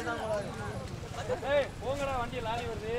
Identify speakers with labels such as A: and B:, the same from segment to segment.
A: ஏய் போங்கடா வண்டி லாரி வருது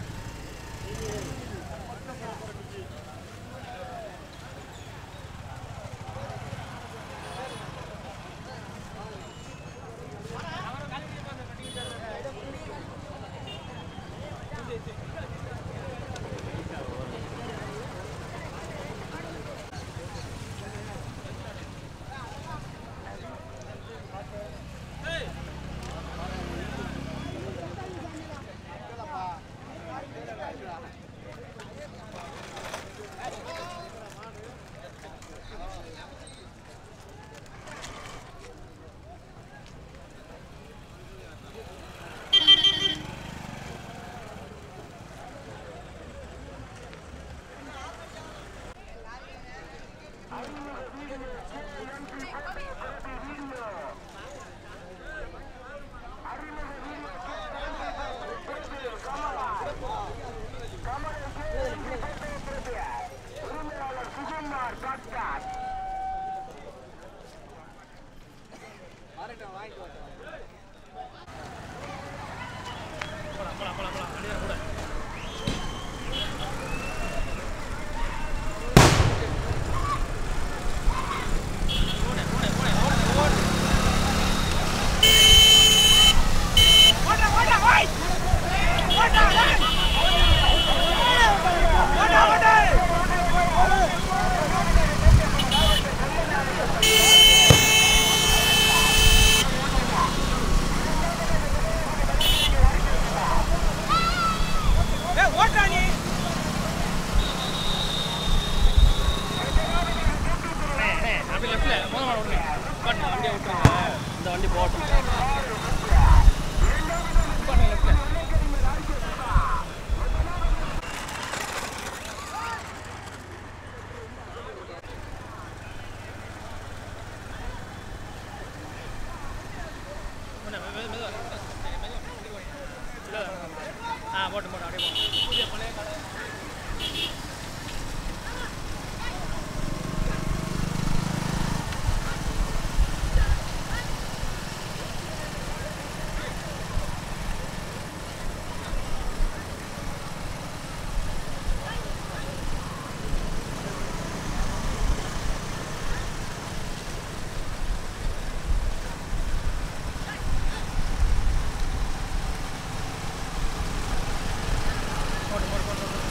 A: அப்படி லெஃப்ட்ல போன மாட விடுங்க பட் வண்டியை விட்டுருங்க இந்த வண்டி போகட்டும் பண்ணுங்க லெஃப்ட்ல ஆ போட்டு போட்டு அப்படியே போட்டு புதிய பழைய கடை போட்டு போட்டு போட்டு போட்டு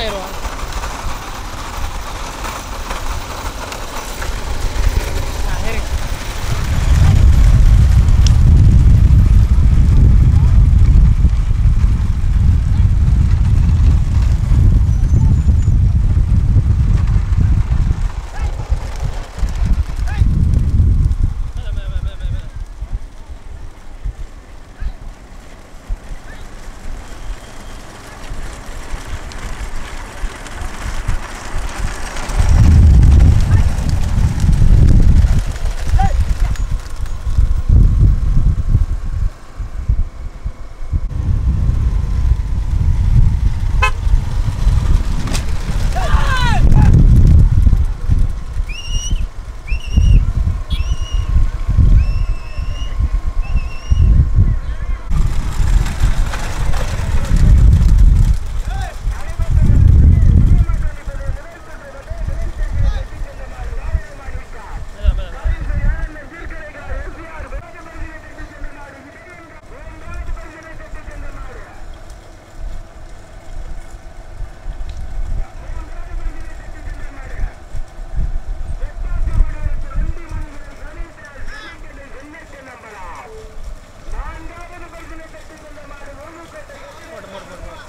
A: ஓப்பன் ஆயிடுவான் ஆ ஏறுங்க மேலே மேலே மேலே மேலே மேலே மேலே மேலே மேலே போடு போடு போடு போடு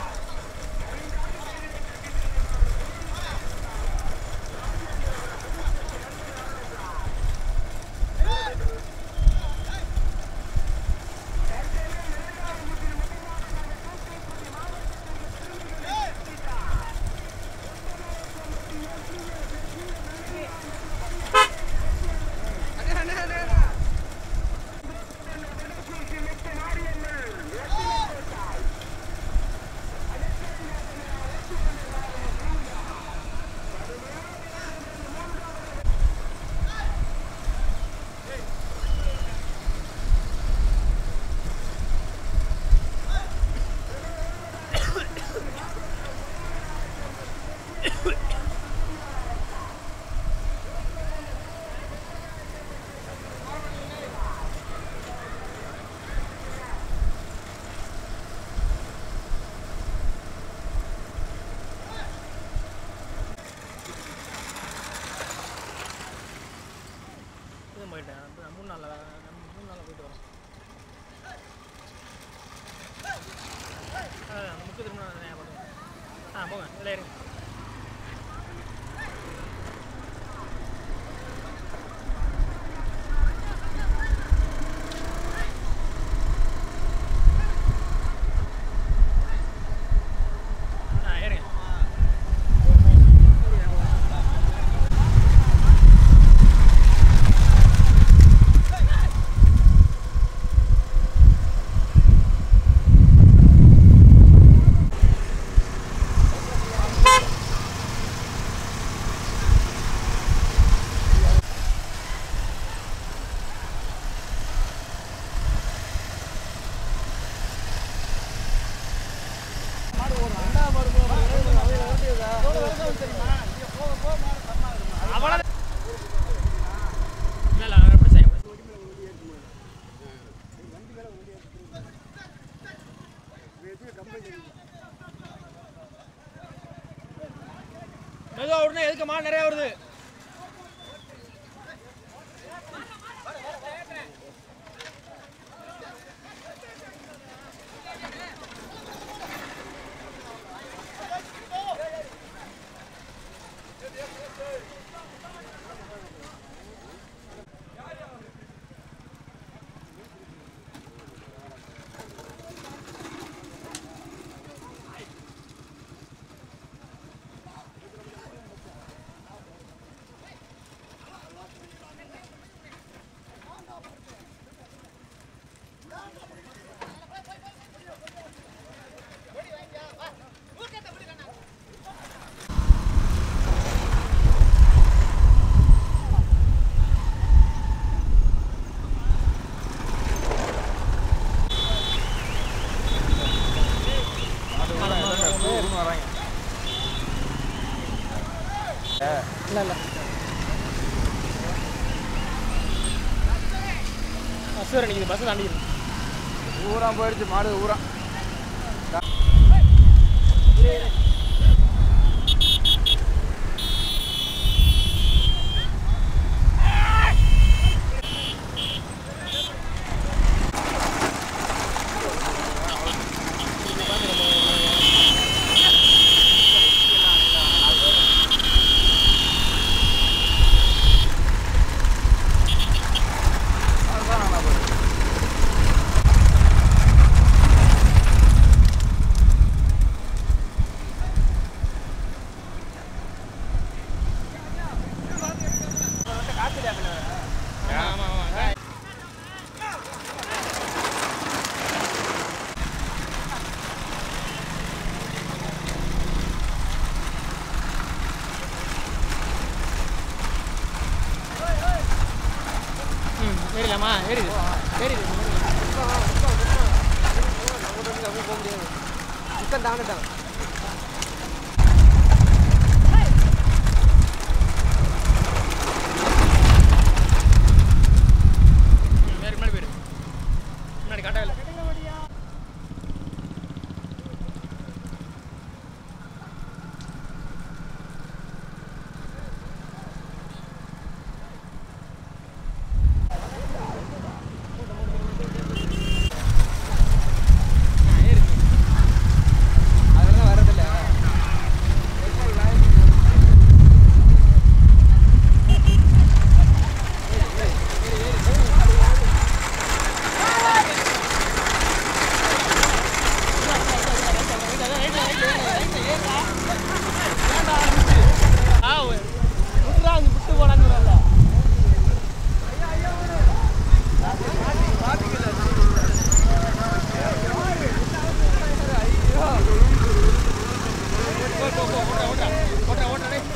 A: இதுவும் போயிட்டேன் நான் மூணு நாளில் மூணு நாளில் போயிட்டு வரேன் அதான் அந்த முக்கு திரும்ப ஞாபகம் ஆ போங்க இதில் இருங்க ஆ ஏறுங்க அவ்வளோ இல்லை இல்லை நான் எப்படி செய்ய மெதுவாக உடனே எதுக்குமா நிறையா வருது இல்லை இல்லை பஸ் வேறு நிற்கிது பஸ் தாண்டிக்குது
B: ஊரா போயிடுச்சு மாடு ஊரா
A: இரு, இரு. ஏறிக்கலாமா ஏறி ஏறி வேறு முன்னாடி போயிடு முன்னாடி காட்டவே இல்லை ஏறி
B: அதெல்லாம் வரதில்ல
A: ஆ விட்டுறா அங்கே விட்டு போனான்னு வரல ஓட்டுறா ஓட்டுறா டேய்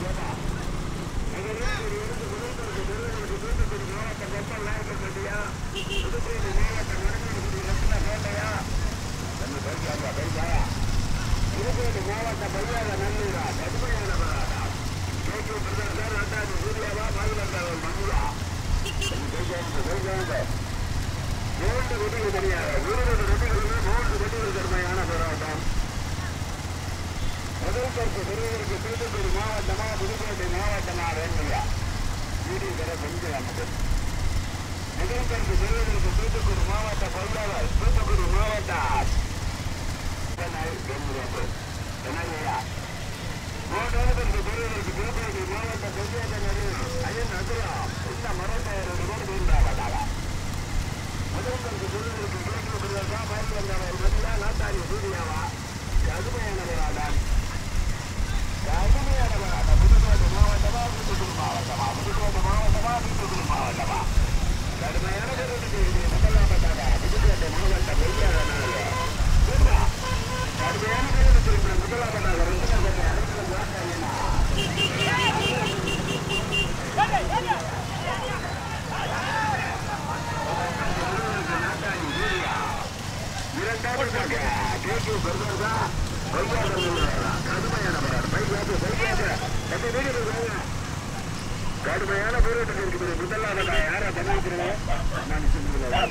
C: கடுமையான போராட்டம் இருக்குது முதலாவதா யாரா பண்ணிக்கிறேன் நான் சொல்லுகிறேன்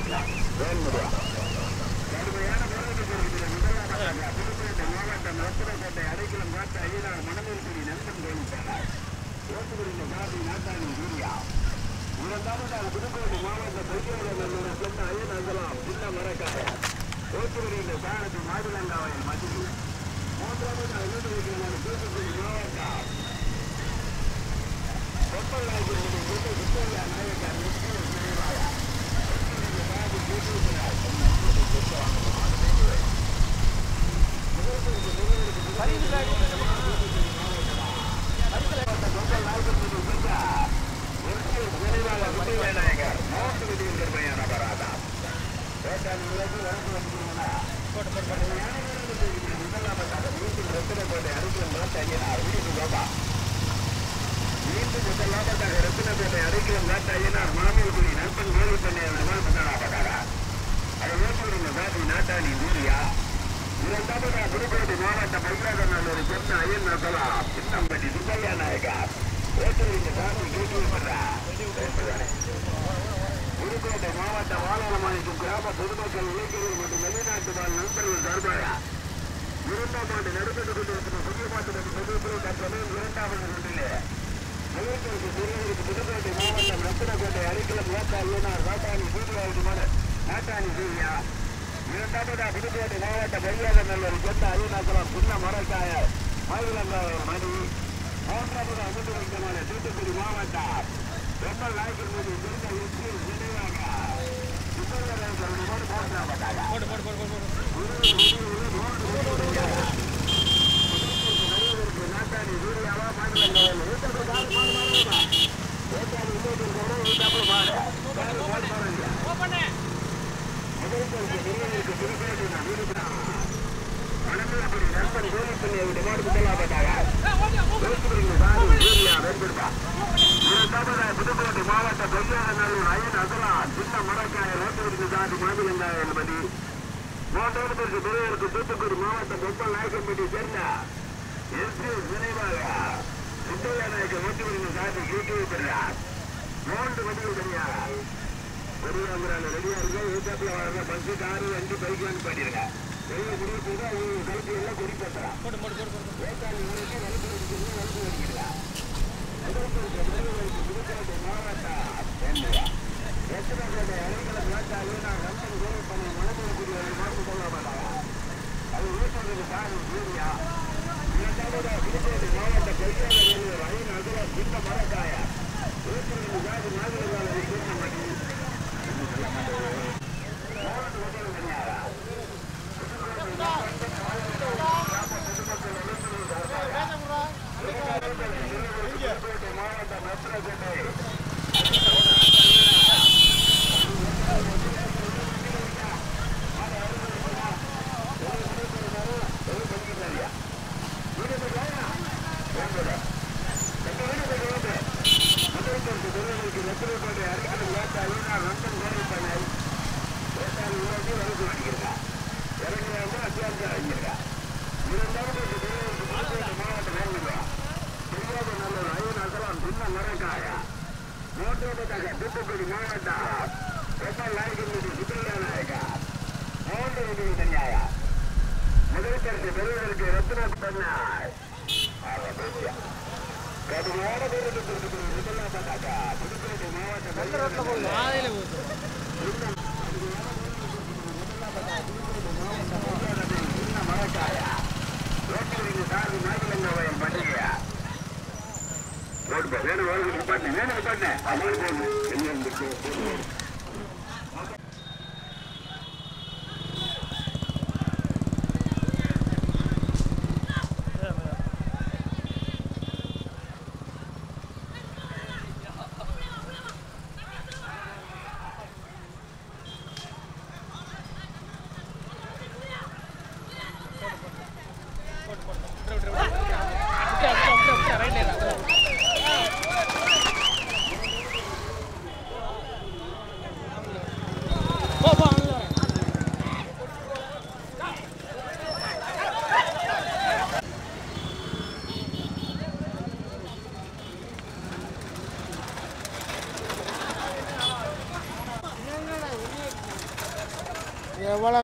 C: கடுமையான போராட்டம் இருக்குது முதலாவதாக புதுக்கோட்டை மாவட்டம் ரத்தினக்கோட்டை அடைக்கலம் காட்ட ஐயனார் மணமேல்குடி நண்பன் கோயில்பார் ஓட்டுக்குடியில் காதி நாட்டாணி சூர்யா இரண்டாவதாக புதுக்கோட்டை மாவட்டம் பெரியோரநல்லூர் சொன்ன ஐயனாகலாம் சின்ன மரக்காய ஓட்டுக்குடியில் சாணத்து மாதுளங்காவையில் மதுரை மூன்றாவதாக நூற்றுக்கணக்கான தூத்துக்குடி மாவட்டம் மீண்டும் முதலாவதாக ரத்தினப்பேட்டை அடைக்கலம் காட்ட ஐயனார் மாமூல்குடி நண்பன் கோவிப்பண்ணை அவர்கள் முதலாவதாக அதை ஏற்படுகின்ற சாதி நாட்டாணி ஊரியா இரண்டாவதாக புதுக்கோட்டை மாவட்ட பையாதநல்லூர் சொன்ன ஐயன் நசலா சின்னம்பட்டி சுப்பையா நாயகர் ஏற்றுகின்ற சாதி கேட்டுவிடுறா புதுக்கோட்டை மாவட்ட வாழமாணிக்கும் கிராம பொதுமக்கள் இளைஞர்கள் மற்றும் வெளிநாட்டு வாழ் நண்பர்கள் சார்பாக இரண்டாம் ஆண்டு நடைபெற்றுக் கொண்டிருக்கிற புதியமாட்டு மற்றும் பொதுத்துறை தற்சமயம் இரண்டாவது ஒன்றிலே முதல்வருக்கு பெரியவருக்கு புதுக்கோட்டை மாவட்டம் ரத்தினக்கோட்டை அரிக்கலம் வேட்டா ஐயனார் வேட்டாணி சூரியாவுக்குமான நாட்டாணி சூரியா இரண்டாவதா புதுக்கோட்டை மாவட்ட பெரியாக நல்லூர் சொந்த ஐயனாக்குளம் சின்ன மரக்காய மயிலங்காய மணி மூன்றாவது அமுதமான தூத்துக்குடி மாவட்டம் பெண்கள் நாயக்கர் மீது சிறந்த எஸ்பி நினைவாக சுப்பரராஜன் மூன்றாவதாக
A: போடு போடு போடு போடு போடு
C: முதலாவதாக வெண்பெருமா இரண்டாவதாக புதுக்கோட்டை மாவட்ட கொய்யாநல்லூர் ஐயன் அசலா சின்ன மரக்காய ரோட்டூருக்கு சாதி மாநிலங்காய என்பது மூன்றாவதற்கு பெரியவருக்கு தூத்துக்குடி மாவட்டம் கொப்பல் நாயக்கம்பட்டி சேர்ந்த எஸ்பி நினைவாக சித்தையா நாயக்க ஓட்டுவரின் சாதி கேட்டு பெறார் மூன்று வண்டிகள் தனியாக பெரியவங்கிறான ரெடியா இருக்க ஏத்தாப்புல வர பஸ் காரு வண்டி பைக் வாங்கி பண்ணிருங்க வெளியே முடிவு செய்து அவங்க கழுத்து எல்லாம் கொடி பேசுறான்
A: போட்டு போட்டு போட்டு போட்டு
C: ஏத்தாள் உங்களுக்கு வலுப்பு அடிக்கிறது வலுப்பு அடிக்கிறா தூத்துக்குடி மாவட்டம் கொப்பல் நாயக்கம்பட்டி சுற்றுலா நாயக்கா மூன்று வண்டிகள் தனியாக முதலுக்கு பெறுவதற்கு ரத்னா பண்ணார் கடுமையான தூரத்திற்கு முதலாம் பார்த்தாக்கா புதுக்கோட்டை மாவட்டம்
A: பாதையில் போகுது
C: மரக்காயா ரோட்டில் சார்பு நாயக்கலங்கோயம் பண்டிகையா ரோடு வேணும் வேணும் நிப்பாட்டு வேணும் நிப்பாட்டு அமல் போகணும் என்ன இருந்துச்சு
A: போ போ அங்கே வரேன்
B: எவ்வளோ